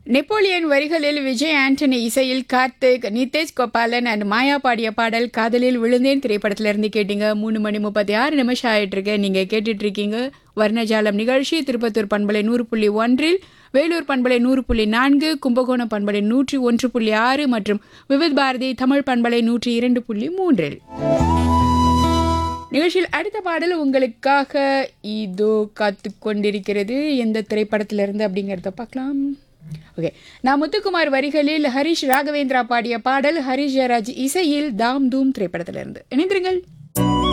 Napoleon வரிகளில் விஜய் ஆண்டனி இசையில் Karthik Nitesh Gopalan and Maya பாடிய பாடல் காதலில் விழுந்தேன் திரைப்படத்துல இருந்து கேட்டீங்க மூணு மணி முப்பத்தி ஆறு நிமிஷம் ஆயிட்டு இருக்கு நீங்க கேட்டுட்டு இருக்கீங்க வர்ணஜாலம் நிகழ்ச்சி திருப்பத்தூர் பண்பலை நூறு புள்ளி ஒன்றில் வேலூர் பண்பலை நூறு புள்ளி நான்கு கும்பகோணம் பண்பலை நூற்றி ஒன்று புள்ளி ஆறு மற்றும் விவித் பாரதி தமிழ் பண்பலை நூற்றி இரண்டு புள்ளி மூன்றில் நிகழ்ச்சியில் அடுத்த பாடல் உங்களுக்காக இதோ காத்து கொண்டிருக்கிறது எந்த திரைப்படத்திலிருந்து அப்படிங்கிறத பார்க்கலாம் ஓகே நான் முத்துக்குமார் வரிகளில் ஹரிஷ் ராகவேந்திரா பாடிய பாடல் ஹரிஷ் ஜெயராஜ் இசையில் தாம் தூம் திரைப்படத்திலிருந்து இணைந்திருங்கள்